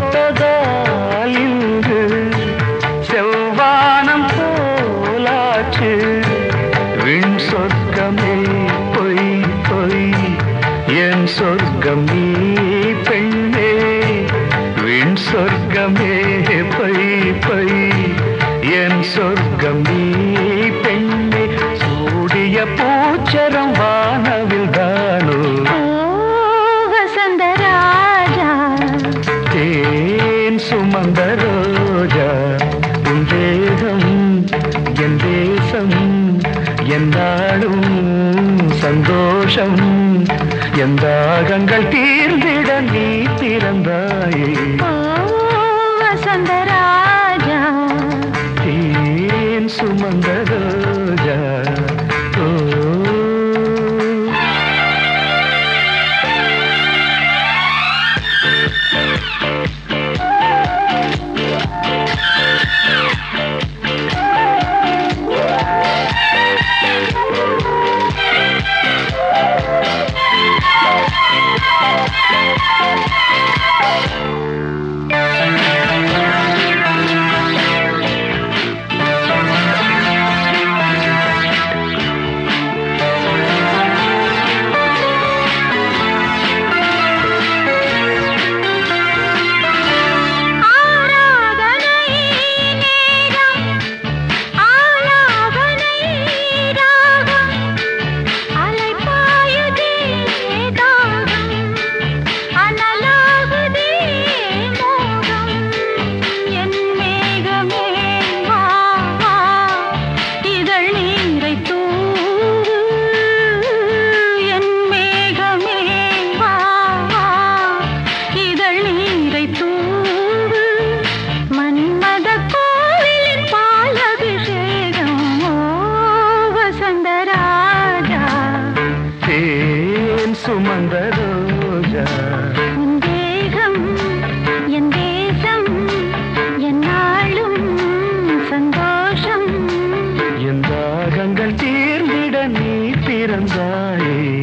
தொட்டதால் இங்கு செவ்வானம் போலாச்சு விண் சொர்க்கமே பொய் பொய் என் சொர்க்கம் நீ பெண்ணே விண் சொர்க்கமே பொய் பொய் என் சொர்க்கம் நீ பெண்ணே சூடிய பூச்சரம் வானவில் தானோ ஓ வசந்தராஜா தேன் சுமந்த ரோஜா உன் தேகம் என் தேசம் என்னாலும் சந்தோஷம் என் தாகங்கள் தீர்ந்திட நீ பிறந்தாயே ஓ வசந்தராஜா தேன் சுமந்த ரோஜா ஓ ஆராதனை நேரம் ஆலாபனை ராகம் அலைபாயுதே தாகம் அனலாகுதே மோகம் என் மேகமே வா வா இதழ் நீரை தூவு என் மேகமே வா வா இதழ் நீரை தூவு மன்மத கோவிலின் பால் அபிஷேகம் ஓ வசந்தராஜா தேன் சுமந்த ரோஜா உன் தேகம் என் தேசம் என்னாலும் சந்தோஷம் என் தாகங்கள் தீர்ந்திட நீ பிறந்தாயே